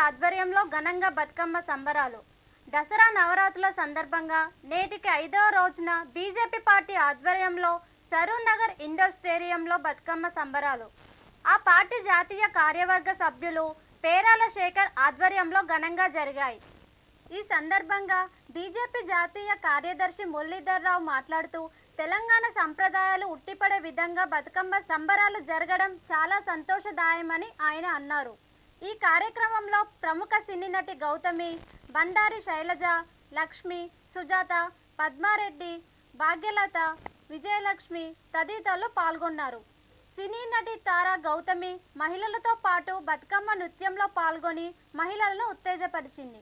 ఆధ్వర్యంలో ఘనంగా బతుకమ్మ సంబరాలు దసరా నవరాత్రుల సందర్భంగా నేటికి ఐదవ రోజున బీజేపీ పార్టీ ఆధ్వర్యంలో సరూర్ నగర్ ఇండోర్ స్టేడియంలో బతుకమ్మ సంబరాలు ఆ పార్టీ జాతీయ కార్యవర్గ సభ్యులు పేరాల శేఖర్ ఆధ్వర్యంలో ఘనంగా జరిగాయి ఈ సందర్భంగా బీజేపీ జాతీయ కార్యదర్శి మురళీధర్ రావు మాట్లాడుతూ తెలంగాణ సంప్రదాయాలు ఉట్టిపడే విధంగా బతుకమ్మ సంబరాలు జరగడం చాలా సంతోషదాయమని ఆయన అన్నారు ఈ కార్యక్రమంలో ప్రముఖ సినీ నటి గౌతమి బండారి శైలజ లక్ష్మి సుజాత పద్మారెడ్డి భాగ్యలత విజయలక్ష్మి తదితరులు పాల్గొన్నారు సినీ నటి తారా గౌతమి మహిళలతో పాటు బతుకమ్మ నృత్యంలో పాల్గొని మహిళలను ఉత్తేజపరిచింది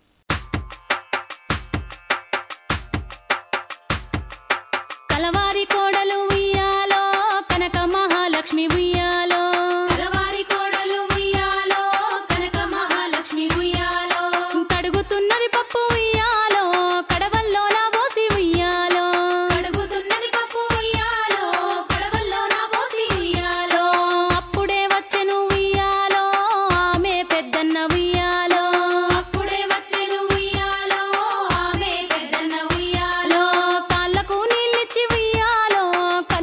కలవారి కోడలు ఉయ్యాలో కనక మహాలక్ష్మి ఉయ్యాలో కలవారి కోడలు ఉయ్యాలో కనక మహాలక్ష్మి ఉయ్యాలో కడుగుతున్నది పప్పు ఉయ్యాలో కడవల్లో నా పోసి ఉయ్యాలో కడుగుతున్నది పప్పు ఉయ్యాలో కడవల్లో నా పోసి ఉయ్యాలో అప్పుడే వచ్చెను ఉయ్యాలో ఆమె పెద్దన్న ఉయ్యాలో అప్పుడే వచ్చెను ఉయ్యాలో ఆమె పెద్దన్న ఉయ్యాలో కాళ్ళకు నీళ్ళిచ్చి ఉయ్యాలో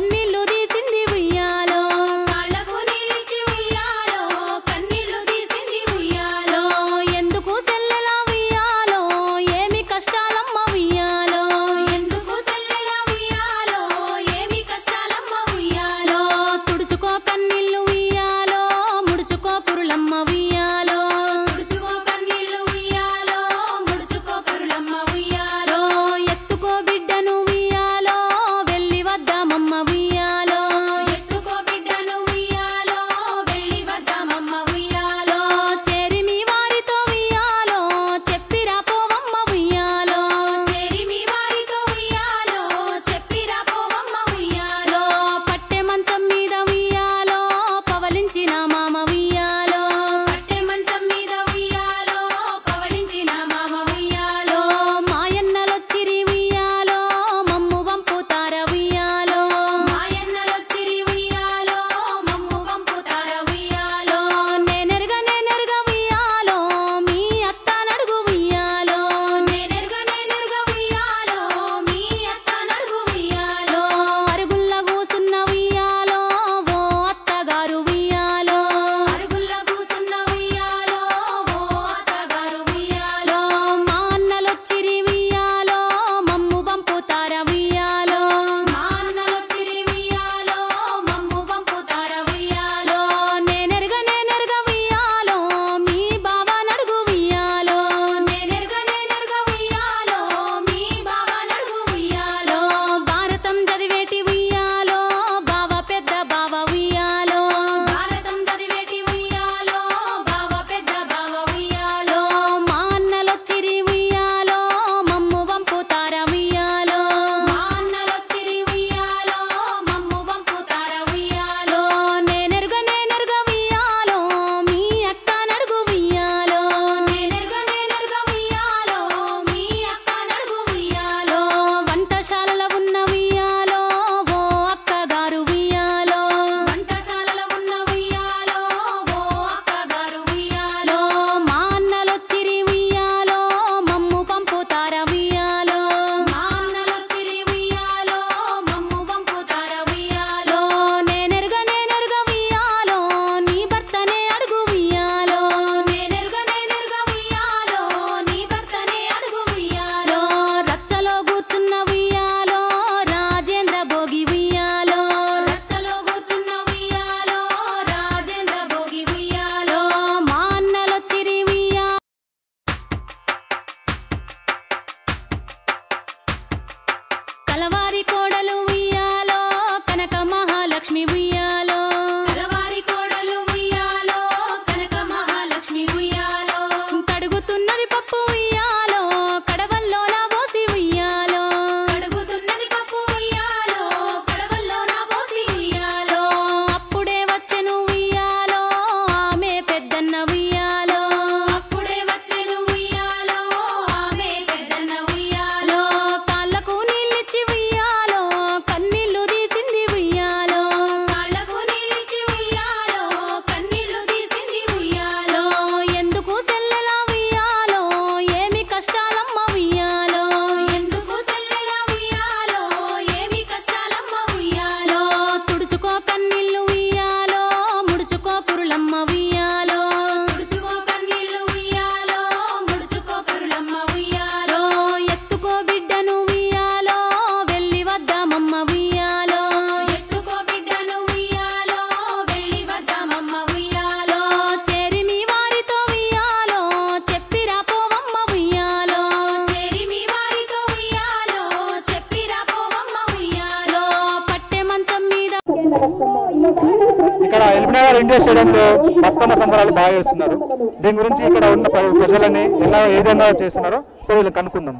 ఎల్బీనగర్ ఇండియా స్టేడియంలో బతుకమ్మ సంబరాలు బాగా చేస్తున్నారు దీని గురించి ఇక్కడ ఉన్న ప్ర- ప్రజలని ఎలా ఏ విధంగా చేస్తున్నారో సరే వీళ్ళని కనుక్కుందాం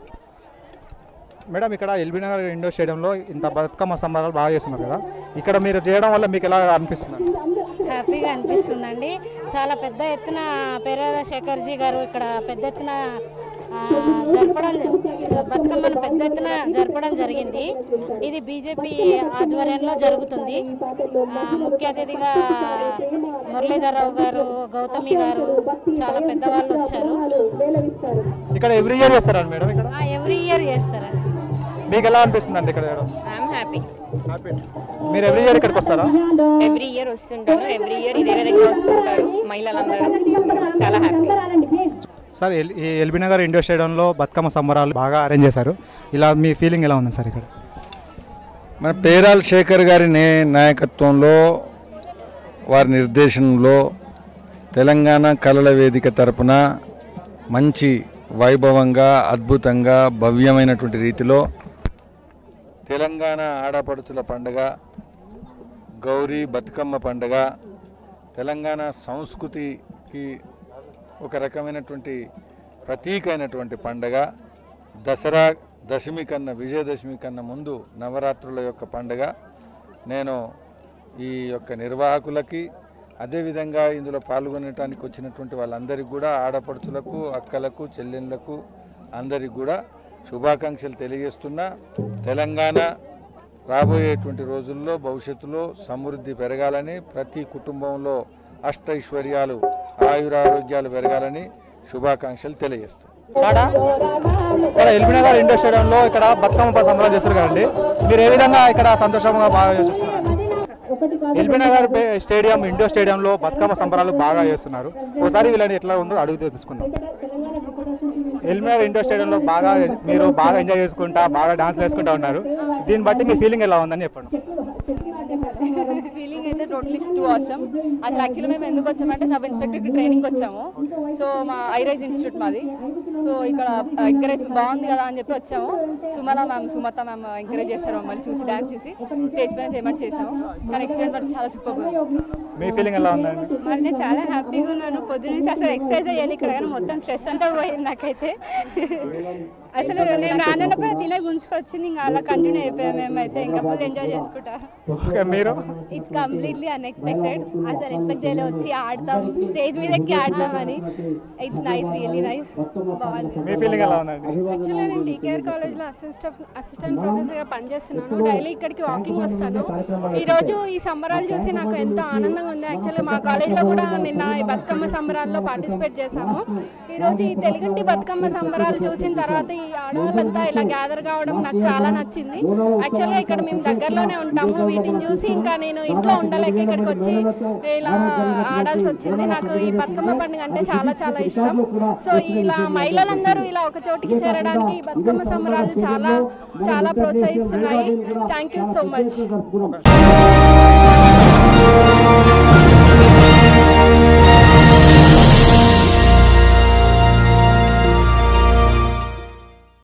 మేడం ఇక్కడ ఎల్బీనగర్ ఇండోర్ స్టేడియంలో ఇంత బతుకమ్మ సంబరాలు బాగా చేస్తున్నారు కదా ఇక్కడ మీరు చేయడం వల్ల మీకు ఎలా అనిపిస్తుంది హ్యాపీగా అనిపిస్తుందండి చాలా పెద్ద ఎత్తున పేరాల శేఖర్జీ గారు ఇక్కడ పెద్ద ఎత్తున ఆ, జరపడం బతుకమ్మను పెద్ద ఎత్తున జరపడం జరిగింది ఇది బీజేపీ ఆధ్వర్యంలో జరుగుతుంది ఆ, ముఖ్య అతిథిగా మురళీధరరావు గారు గౌతమి గారు చాలా పెద్దవాళ్ళు వచ్చారు ఇక్కడ ఎవ్రీ ఇయర్ చేస్తారా మేడం ఇక్కడ ఎవ్రీ ఇయర్ చేస్తారండి మీకు ఎలా అనిపిస్తుంది అండి ఇక్కడ చేయడం ఐఎమ్ హ్యాపీ హ్యాపీ మీరు ఎవ్రీ ఇయర్ ఇక్కడికి వస్తారా ఎవ్రీ ఇయర్ వస్తుంటాను ఎవ్రీ ఇయర్ ఇదే విధంగా వస్తుంటారు మహిళలందరూ చాలా హ్యాపీ సార్ ఎల్- ఈ ఎల్బీనగర్ ఇండోర్ స్టేడియంలో బతుకమ్మ సంబరాలు బాగా అరేంజ్ చేశారు ఇలా మీ ఫీలింగ్ ఎలా ఉంది సార్ ఇక్కడ మన పేరాల శేఖర్ గారి నే నాయకత్వంలో వారి నిర్దేశనంలో తెలంగాణ కళల వేదిక తరపున మంచి వైభవంగా అద్భుతంగా భవ్యమైనటువంటి రీతిలో తెలంగాణ ఆడపడుచుల పండుగ గౌరీ బతుకమ్మ పండుగ తెలంగాణ సంస్కృతికి ఒక రకమైనటువంటి ప్రతీక అయినటువంటి పండుగ దసరా దశమి కన్నా విజయదశమి కన్నా ముందు నవరాత్రుల యొక్క పండుగ నేను ఈ యొక్క నిర్వాహకులకి అదేవిధంగా ఇందులో పాల్గొనడానికి వచ్చినటువంటి వాళ్ళందరికీ కూడా ఆడపడుచులకు అక్కలకు చెల్లెళ్ళకు అందరికి కూడా శుభాకాంక్షలు తెలియజేస్తున్నా తెలంగాణ రాబోయేటువంటి రోజుల్లో భవిష్యత్తులో సమృద్ధి పెరగాలని ప్రతి కుటుంబంలో అష్టైశ్వర్యాలు ఆయురారోగ్యాలు పెరగాలని శుభాకాంక్షలు తెలియజేస్తున్నాను చాడా ఇక్కడ ఎల్బీనగర్ ఇండోర్ స్టేడియంలో ఇక్కడ బతుకమ్మ సంబరాలు చేస్తారు కదండి మీరు ఏ విధంగా ఇక్కడ సంతోషంగా బాగా చేస్తున్నారు ఎల్బీనగర్ పే- స్టేడియం ఇండోర్ స్టేడియంలో బతుకమ్మ సంబరాలు బాగా చేస్తున్నారు ఒకసారి వీళ్ళని ఎట్లా ఉందో అడుగు తెలుసుకుందాం ఎల్బీనగర్ ఇండోర్ స్టేడియంలో బాగా మీరు బాగా ఎంజాయ్ చేసుకుంటా బాగా డాన్స్ వేసుకుంటా ఉన్నారు దీన్ని బట్టి మీ ఫీలింగ్ ఎలా ఉందని చెప్పండి ఫీలింగ్ అయితే టోటలీ టూ అవసరం అసలు యాక్చువల్లీ మేము ఎందుకు వచ్చామంటే సబ్ ఇన్స్పెక్టర్కి ట్రైనింగ్ వచ్చాము సో మా ఐరైజ్ ఇన్స్టిట్యూట్ మాది సో ఇక్కడ ఎంకరేజ్ బాగుంది కదా అని చెప్పి వచ్చాము Sumala ma'am Sumatha ma'am encourage చేస్తారు మమ్మల్ని చూసి డ్యాన్స్ చూసి స్టేజ్ పైన చేయమని చేసాము కానీ ఎక్స్పీరియన్స్ మాత్రం చాలా సూపర్ ఉంది మీ ఫీలింగ్ ఎలా ఉందండి మరి నేను చాలా హ్యాపీగా ఉన్నాను పొద్దున్న నుంచి అసలు ఎక్సర్సైజ్ అయ్యాను ఇక్కడ కానీ మొత్తం స్ట్రెస్ అంతా పోయింది నాకైతే అసలు నేను రానున్నప్పుడు తినే గుంజుకొచ్చింది ఇంకా అలా కంటిన్యూ అయిపోయాం మేమైతే ఇంకా ఫుల్ ఎంజాయ్ చేసుకుంటా ఓకే మీరు ఇట్స్ కంప్లీట్లీ అన్ఎక్స్పెక్టెడ్ అసలు ఎక్స్పెక్ట్ చేయలే వచ్చి ఆడతాం స్టేజ్ మీద ఎక్కి ఆడతాం అని ఇట్స్ నైస్ రియల్లీ నైస్ బాగుంది మీ ఫీలింగ్ ఎలా ఉందండి యాక్చువల్గా నేను డీకేఆర్ కాలేజ్లో అసిస్టెంట్ అసిస్టెంట్ ప్రొఫెసర్గా పనిచేస్తున్నాను డైలీ ఇక్కడికి వాకింగ్ వస్తాను ఈరోజు ఈ సంబరాలు చూసి నాకు ఎంతో ఆనందంగా ఉంది యాక్చువల్లీ మా కాలేజ్లో కూడా నిన్న ఈ బతుకమ్మ సంబరాల్లో పార్టిసిపేట్ చేశాము ఈరోజు ఈ తెలుగుంటి బతుకమ్మ సంబరాలు చూసిన తర్వాత ఈ ఆడవాళ్ళంతా ఇలా గ్యాదర్ కావడం నాకు చాలా నచ్చింది యాక్చువల్గా ఇక్కడ మేము దగ్గరలోనే ఉంటాము వీటిని చూసి ఇంకా నేను ఇంట్లో ఉండలేక ఇక్కడికి వచ్చి ఇలా ఆడాల్సి వచ్చింది నాకు ఈ బతుకమ్మ పండుగ అంటే చాలా చాలా ఇష్టం సో ఇలా మహిళలందరూ ఇలా ఒక చోటికి చేరడానికి ఈ బతుకమ్మ సంబరాలు చాలా చాలా ప్రోత్సహిస్తున్నాయి థ్యాంక్ యూ సో మచ్